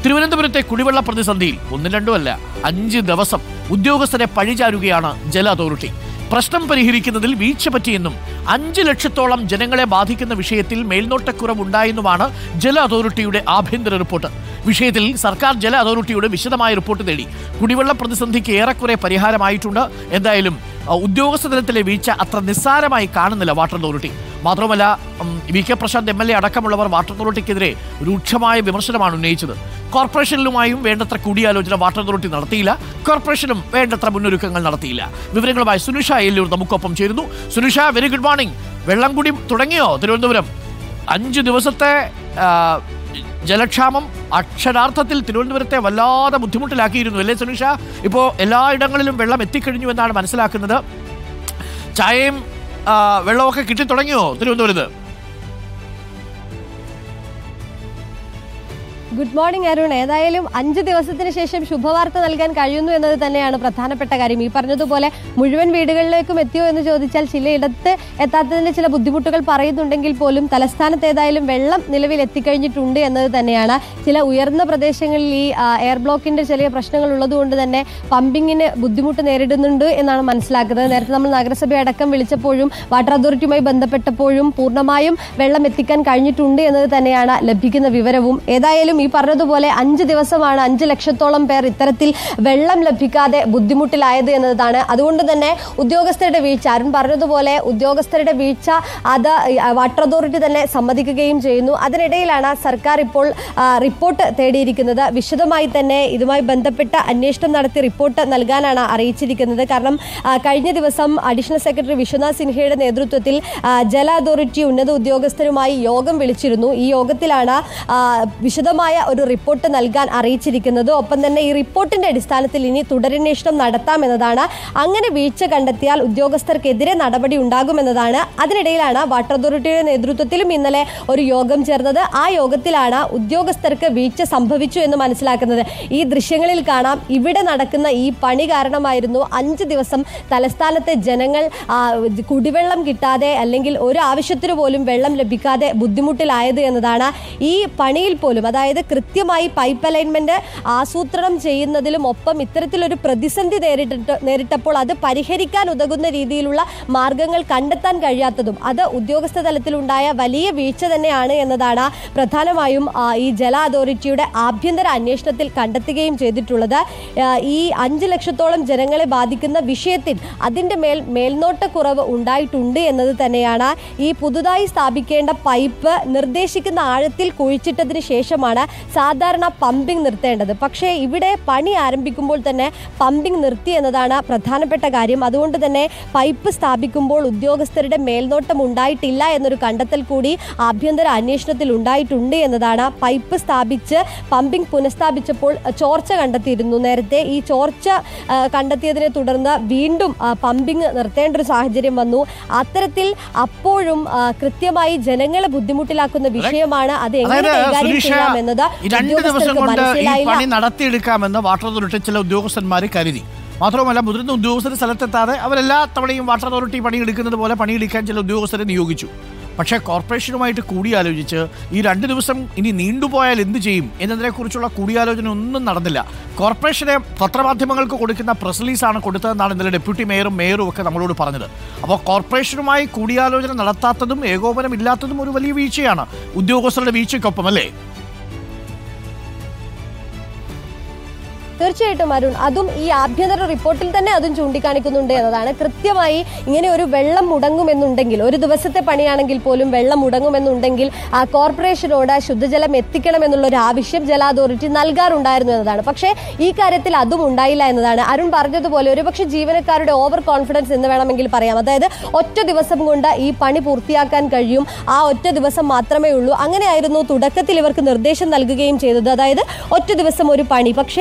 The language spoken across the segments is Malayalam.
തിരുവനന്തപുരത്തെ കുടിവെള്ള പ്രതിസന്ധിയിൽ ഒന്നും രണ്ടുമല്ല അഞ്ച് ദിവസം ഉദ്യോഗസ്ഥരെ പഴിചാരുകയാണ് ജല അതോറിറ്റി പ്രശ്നം പരിഹരിക്കുന്നതിൽ വീഴ്ച പറ്റിയെന്നും അഞ്ച് ലക്ഷത്തോളം ജനങ്ങളെ ബാധിക്കുന്ന വിഷയത്തിൽ മേൽനോട്ടക്കുറവുണ്ടായെന്നുമാണ് ജല അതോറിറ്റിയുടെ ആഭ്യന്തര റിപ്പോർട്ട് വിഷയത്തിൽ സർക്കാർ ജല അതോറിറ്റിയുടെ വിശദമായ റിപ്പോർട്ട് തേടി കുടിവെള്ള പ്രതിസന്ധിക്ക് ഏറെക്കുറെ പരിഹാരമായിട്ടുണ്ട് എന്തായാലും ആ, ഉദ്യോഗസ്ഥ തലത്തിലെ വീഴ്ച അത്ര നിസ്സാരമായി കാണുന്നില്ല വാട്ടർ അതോറിറ്റി മാത്രമല്ല ഉം, V K Prashanth M L A അടക്കമുള്ളവർ വാട്ടർ അതോറിറ്റിക്കെതിരെ രൂക്ഷമായ വിമർശനമാണ് ഉന്നയിച്ചത് കോർപ്പറേഷനിലുമായും വേണ്ടത്ര കൂടിയാലോചന വാട്ടർ അതോറിറ്റി നടത്തിയില്ല കോർപ്പറേഷനും വേണ്ടത്ര മുന്നൊരുക്കങ്ങൾ നടത്തിയില്ല വിവരങ്ങളുമായി സുനിഷ എല്ലൂർ നമുക്കൊപ്പം ചേരുന്നു സുനിഷ വെരി ഗുഡ് മോർണിംഗ് വെള്ളം കൂടി തുടങ്ങിയോ തിരുവനന്തപുരം അഞ്ച് ദിവസത്തെ ആ, ജലക്ഷാമം അക്ഷരാർത്ഥത്തിൽ തിരുവനന്തപുരത്തെ വല്ലാതെ ബുദ്ധിമുട്ടിലാക്കിയിരുന്നു അല്ലേ സുനിഷ ഇപ്പോൾ എല്ലായിടങ്ങളിലും വെള്ളം എത്തിക്കഴിഞ്ഞു എന്നാണ് മനസ്സിലാക്കുന്നത് ചായയും ആ, വെള്ളമൊക്കെ കിട്ടി തുടങ്ങിയോ തിരുവനന്തപുരത്ത് ഗുഡ് മോർണിംഗ് അരുൺ ഏതായാലും അഞ്ച് ദിവസത്തിന് ശേഷം ശുഭവാർത്ത നൽകാൻ കഴിയുന്നു എന്നത് തന്നെയാണ് പ്രധാനപ്പെട്ട കാര്യം ഈ പറഞ്ഞതുപോലെ മുഴുവൻ വീടുകളിലേക്കും എത്തിയോ എന്ന് ചോദിച്ചാൽ ചിലയിടത്ത് എത്താത്തതിന് ചില ബുദ്ധിമുട്ടുകൾ പറയുന്നുണ്ടെങ്കിൽ പോലും തലസ്ഥാനത്ത് ഏതായാലും വെള്ളം നിലവിൽ എത്തിക്കഴിഞ്ഞിട്ടുണ്ട് എന്നത് തന്നെയാണ് ചില ഉയർന്ന പ്രദേശങ്ങളിൽ ഈ ആ, എയർ ബ്ലോക്കിന്റെ ചെറിയ പ്രശ്നങ്ങൾ ഉള്ളതുകൊണ്ട് തന്നെ പമ്പിങ്ങിന് ബുദ്ധിമുട്ട് നേരിടുന്നുണ്ട് എന്നാണ് മനസ്സിലാക്കുന്നത് നേരത്തെ നമ്മൾ നഗരസഭ അടക്കം വിളിച്ചപ്പോഴും വാട്ടർ അതോറിറ്റിയുമായി ബന്ധപ്പെട്ടപ്പോഴും പൂർണ്ണമായും വെള്ളം എത്തിക്കാൻ കഴിഞ്ഞിട്ടുണ്ട് എന്നത് തന്നെയാണ് ലഭിക്കുന്ന വിവരവും ഏതായാലും ഈ പറഞ്ഞതുപോലെ അഞ്ച് ദിവസമാണ് അഞ്ച് ലക്ഷത്തോളം പേർ ഇത്തരത്തിൽ വെള്ളം ലഭിക്കാതെ ബുദ്ധിമുട്ടിലായത് എന്നതാണ് അതുകൊണ്ട് തന്നെ ഉദ്യോഗസ്ഥരുടെ വീഴ്ച അരുൺ പറഞ്ഞതുപോലെ ഉദ്യോഗസ്ഥരുടെ വീഴ്ച അത് വാട്ടർ അതോറിറ്റി തന്നെ സമ്മതിക്കുകയും ചെയ്യുന്നു അതിനിടയിലാണ് സർക്കാർ ഇപ്പോൾ ആ, റിപ്പോർട്ട് തേടിയിരിക്കുന്നത് വിശദമായി തന്നെ ഇതുമായി ബന്ധപ്പെട്ട അന്വേഷണം നടത്തി റിപ്പോർട്ട് നൽകാനാണ് അറിയിച്ചിരിക്കുന്നത് കാരണം ആ, കഴിഞ്ഞ ദിവസം അഡീഷണൽ സെക്രട്ടറി വിശ്വനാഥ് സിൻഹയുടെ നേതൃത്വത്തിൽ ആ, ജല അതോറിറ്റി ഉന്നത ഉദ്യോഗസ്ഥരുമായി യോഗം വിളിച്ചിരുന്നു ഈ യോഗത്തിലാണ് ആ, വിശദമായ ഒരു റിപ്പോർട്ട് നൽകാൻ അറിയിച്ചിരിക്കുന്നത് ഒപ്പം തന്നെ ഈ റിപ്പോർട്ടിന്റെ അടിസ്ഥാനത്തിൽ ഇനി തുടരന്വേഷണം നടത്താമെന്നതാണ് അങ്ങനെ വീഴ്ച കണ്ടെത്തിയാൽ ഉദ്യോഗസ്ഥർക്കെതിരെ നടപടി ഉണ്ടാകുമെന്നതാണ് അതിനിടയിലാണ് വാട്ടർ അതോറിറ്റിയുടെ നേതൃത്വത്തിലും ഇന്നലെ ഒരു യോഗം ചേർന്നത് ആ യോഗത്തിലാണ് ഉദ്യോഗസ്ഥർക്ക് വീഴ്ച സംഭവിച്ചു എന്ന് മനസ്സിലാക്കുന്നത് ഈ ദൃശ്യങ്ങളിൽ കാണാം ഇവിടെ നടക്കുന്ന ഈ പണി കാരണമായിരുന്നു അഞ്ച് ദിവസം തലസ്ഥാനത്തെ ജനങ്ങൾ ആ, കുടിവെള്ളം കിട്ടാതെ അല്ലെങ്കിൽ ഒരു ആവശ്യത്തിന് പോലും വെള്ളം ലഭിക്കാതെ ബുദ്ധിമുട്ടിലായത് എന്നതാണ് ഈ പണിയിൽ പോലും അതായത് കൃത്യമായി പൈപ്പ് അലൈൻമെന്റ് ആസൂത്രണം ചെയ്യുന്നതിലും ഒപ്പം ഇത്തരത്തിലൊരു പ്രതിസന്ധി നേരിട്ടിട്ട് നേരിട്ടപ്പോൾ അത് പരിഹരിക്കാൻ ഉതകുന്ന രീതിയിലുള്ള മാർഗങ്ങൾ കണ്ടെത്താൻ കഴിയാത്തതും അത് ഉദ്യോഗസ്ഥ തലത്തിലുണ്ടായ വലിയ വീഴ്ച തന്നെയാണ് എന്നതാണ് പ്രധാനമായും ആ, ഈ ജല അതോറിറ്റിയുടെ ആഭ്യന്തര അന്വേഷണത്തിൽ കണ്ടെത്തുകയും ചെയ്തിട്ടുള്ളത് ആ, ഈ അഞ്ച് ലക്ഷത്തോളം ജനങ്ങളെ ബാധിക്കുന്ന വിഷയത്തിൽ അതിൻ്റെ മേൽ മേൽനോട്ടക്കുറവ് ഉണ്ടായിട്ടുണ്ട് എന്നത് തന്നെയാണ് ഈ പുതുതായി സ്ഥാപിക്കേണ്ട പൈപ്പ് നിർദ്ദേശിക്കുന്ന ആഴത്തിൽ കുഴിച്ചിട്ടതിന് ശേഷമാണ് സാധാരണ പമ്പിംഗ് നിർത്തേണ്ടത് പക്ഷേ ഇവിടെ പണി ആരംഭിക്കുമ്പോൾ തന്നെ പമ്പിംഗ് നിർത്തി എന്നതാണ് പ്രധാനപ്പെട്ട കാര്യം അതുകൊണ്ട് തന്നെ പൈപ്പ് സ്ഥാപിക്കുമ്പോൾ ഉദ്യോഗസ്ഥരുടെ മേൽനോട്ടം ഉണ്ടായിട്ടില്ല എന്നൊരു കണ്ടെത്തൽ കൂടി ആഭ്യന്തര അന്വേഷണത്തിൽ ഉണ്ടായിട്ടുണ്ട് എന്നതാണ് പൈപ്പ് സ്ഥാപിച്ച് പമ്പിംഗ് പുനഃസ്ഥാപിച്ചപ്പോൾ ചോർച്ച കണ്ടെത്തിയിരുന്നു നേരത്തെ ഈ ചോർച്ച ആ, കണ്ടെത്തിയതിനെ തുടർന്ന് വീണ്ടും ആ, പമ്പിംഗ് നിർത്തേണ്ട ഒരു സാഹചര്യം വന്നു അത്തരത്തിൽ അപ്പോഴും ആ, കൃത്യമായി ജനങ്ങളെ ബുദ്ധിമുട്ടിലാക്കുന്ന വിഷയമാണ് അത് എങ്ങനെ അതായത് കൈകാര്യം സുനീഷ ചെയ്യാമെന്നത് ഈ രണ്ട് ദിവസം ഉദ്യോഗസ്ഥർക്ക് കൊണ്ട് ഈ മനസ്സിലായില്ല പണി നടത്തിയെടുക്കാമെന്ന് വാട്ടർ അതോറിറ്റി ചില ഉദ്യോഗസ്ഥന്മാർ കരുതി മാത്രമല്ല മുതിർന്ന ഉദ്യോഗസ്ഥർ സ്ഥലത്തെത്താതെ അവരെല്ലാ തവണയും വാട്ടർ അതോറിറ്റി പണിയെടുക്കുന്നത് പോലെ പണിയെടുക്കാൻ ചില ഉദ്യോഗസ്ഥരെ നിയോഗിച്ചു പക്ഷേ കോർപ്പറേഷനുമായിട്ട് കൂടിയാലോചിച്ച് ഈ രണ്ട് ദിവസം ഇനി നീണ്ടുപോയാൽ എന്ത് ചെയ്യും എന്നതിനെക്കുറിച്ചുള്ള കൂടിയാലോചന ഒന്നും നടന്നില്ല കോർപ്പറേഷനെ പത്രമാധ്യമങ്ങൾക്ക് കൊടുക്കുന്ന പ്രസ് റിലീസാണ് കൊടുത്തതെന്നാണ് ഇന്നലെ ഡെപ്യൂട്ടി മേയറും മേയറും ഒക്കെ നമ്മളോട് പറഞ്ഞത് അപ്പോൾ കോർപ്പറേഷനുമായി കൂടിയാലോചന നടത്താത്തതും ഏകോപനം ഇല്ലാത്തതും ഒരു വലിയ വീഴ്ചയാണ് ഉദ്യോഗസ്ഥരുടെ വീഴ്ചയ്ക്കൊപ്പം അല്ലേ തീർച്ചയായിട്ടും അരുൺ അതും ഈ ആഭ്യന്തര റിപ്പോർട്ടിൽ തന്നെ അതും ചൂണ്ടിക്കാണിക്കുന്നുണ്ട് എന്നതാണ് കൃത്യമായി ഇങ്ങനെ ഒരു വെള്ളം മുടങ്ങുമെന്നുണ്ടെങ്കിൽ ഒരു ദിവസത്തെ പണിയാണെങ്കിൽ പോലും വെള്ളം മുടങ്ങുമെന്നുണ്ടെങ്കിൽ ആ കോർപ്പറേഷനോട് ശുദ്ധജലം എത്തിക്കണം എന്നുള്ള ഒരു ആവശ്യം ജല അതോറിറ്റി നൽകാറുണ്ടായിരുന്നു എന്നതാണ് പക്ഷേ ഈ കാര്യത്തിൽ അതും ഉണ്ടായില്ല എന്നതാണ് അരുൺ പറഞ്ഞതുപോലെ ഒരുപക്ഷെ ജീവനക്കാരുടെ ഓവർ കോൺഫിഡൻസ് എന്ന് വേണമെങ്കിൽ പറയാം അതായത് ഒറ്റ ദിവസം കൊണ്ട് ഈ പണി പൂർത്തിയാക്കാൻ കഴിയും ആ ഒറ്റ ദിവസം മാത്രമേ ഉള്ളൂ അങ്ങനെയായിരുന്നു തുടക്കത്തിൽ ഇവർക്ക് നിർദ്ദേശം നൽകുകയും ചെയ്തത് അതായത് ഒറ്റ ദിവസം ഒരു പണി പക്ഷേ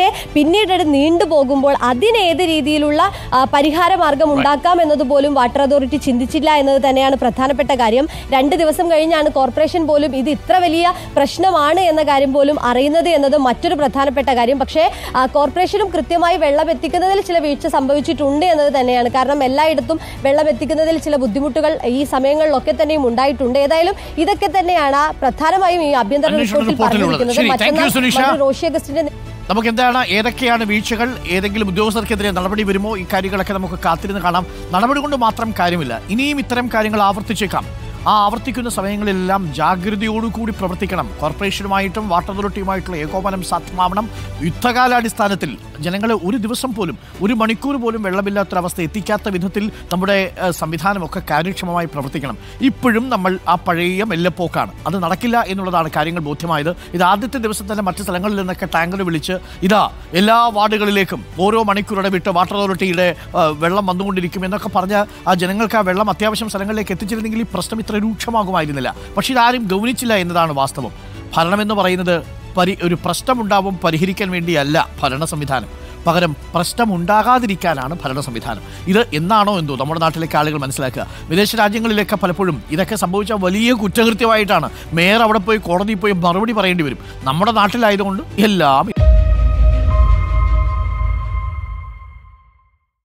പിന്നീട് അത് നീണ്ടുപോകുമ്പോൾ അതിനേത് രീതിയിലുള്ള ആ, പരിഹാര മാർഗം ഉണ്ടാക്കാം എന്നതുപോലും വാട്ടർ അതോറിറ്റി ചിന്തിച്ചില്ല എന്നത് തന്നെയാണ് പ്രധാനപ്പെട്ട കാര്യം രണ്ട് ദിവസം കഴിഞ്ഞാണ് കോർപ്പറേഷൻ പോലും ഇത് ഇത്ര വലിയ പ്രശ്നമാണ് എന്ന കാര്യം പോലും അറിയുന്നത് എന്നത് മറ്റൊരു പ്രധാനപ്പെട്ട കാര്യം പക്ഷേ ആ, കോർപ്പറേഷനും കൃത്യമായി വെള്ളം എത്തിക്കുന്നതിൽ ചില വീഴ്ച സംഭവിച്ചിട്ടുണ്ട് എന്നത് തന്നെയാണ് കാരണം എല്ലായിടത്തും വെള്ളം എത്തിക്കുന്നതിൽ ചില ബുദ്ധിമുട്ടുകൾ ഈ സമയങ്ങളിലൊക്കെ തന്നെയും ഉണ്ടായിട്ടുണ്ട് ഏതായാലും ഇതൊക്കെ തന്നെയാണ് പ്രധാനമായും ഈ ആഭ്യന്തര അന്വേഷണ റിപ്പോർട്ടിൽ റിപ്പോർട്ടിലുള്ളത്. പറഞ്ഞിരിക്കുന്നത് ശരി, thank you, മറ്റന്നാൾ സുനിഷ. മന്ത്രി റോഷി അഗസ്റ്റിന്റെ നമുക്ക് എന്താണ് ഏതൊക്കെയാണ് വീഴ്ചകൾ ഏതെങ്കിലും ഉദ്യോഗസ്ഥർക്കെതിരെ നടപടി വരുമോ ഈ കാര്യങ്ങളൊക്കെ നമുക്ക് കാത്തിരുന്ന് കാണാം നടപടി കൊണ്ട് മാത്രം കാര്യമില്ല ഇനിയും ഇത്തരം കാര്യങ്ങൾ ആവർത്തിച്ചേക്കാം ആ ആവർത്തിക്കുന്ന സമയങ്ങളിലെല്ലാം ജാഗ്രതയോടുകൂടി പ്രവർത്തിക്കണം കോർപ്പറേഷനുമായിട്ടും വാട്ടർ അതോറിറ്റിയുമായിട്ടുള്ള ഏകോപനം സാധ്യമാവണം യുദ്ധകാലാടിസ്ഥാനത്തിൽ ജനങ്ങളെ ഒരു ദിവസം പോലും ഒരു മണിക്കൂർ പോലും വെള്ളമില്ലാത്തൊരവസ്ഥ എത്തിക്കാത്ത വിധത്തിൽ നമ്മുടെ ഏഹ്, സംവിധാനമൊക്കെ കാര്യക്ഷമമായി പ്രവർത്തിക്കണം ഇപ്പോഴും നമ്മൾ ആ പഴയ മെല്ലപ്പോക്കാണ് അത് നടക്കില്ല എന്നുള്ളതാണ് കാര്യങ്ങൾ ബോധ്യമായത് ഇത് ആദ്യത്തെ ദിവസം തന്നെ മറ്റ് സ്ഥലങ്ങളിൽ നിന്നൊക്കെ ടാങ്കർ വിളിച്ച് ഇതാ എല്ലാ വാർഡുകളിലേക്കും ഓരോ മണിക്കൂർ ഇടവിട്ട് വാട്ടർ അതോറിറ്റിയുടെ ആ, വെള്ളം വന്നുകൊണ്ടിരിക്കും എന്നൊക്കെ പറഞ്ഞ് ആ ജനങ്ങൾക്ക് ആ വെള്ളം അത്യാവശ്യം സ്ഥലങ്ങളിലേക്ക് എത്തിച്ചിരുന്നെങ്കിൽ ഈ പ്രശ്നം ഇത്ര രൂക്ഷമാകുമായിരുന്നില്ല പക്ഷെ ഇതാരും ഗൗനിച്ചില്ല എന്നതാണ് വാസ്തവം ഭരണം എന്ന് പറയുന്നത് പരി ഒരു പ്രശ്നമുണ്ടാവും പരിഹരിക്കാൻ വേണ്ടിയല്ല ഭരണ സംവിധാനം പകരം പ്രശ്നമുണ്ടാകാതിരിക്കാനാണ് ഭരണ സംവിധാനം ഇത് എന്നാണോ എന്തോ നമ്മുടെ നാട്ടിലേക്ക് ആളുകൾ മനസ്സിലാക്കുക വിദേശ രാജ്യങ്ങളിലൊക്കെ പലപ്പോഴും ഇതൊക്കെ സംഭവിച്ച വലിയ കുറ്റകൃത്യമായിട്ടാണ് മേയർ അവിടെ പോയി കോടതിയിൽ പോയി മറുപടി പറയേണ്ടി വരും നമ്മുടെ നാട്ടിലായതുകൊണ്ട് എല്ലാം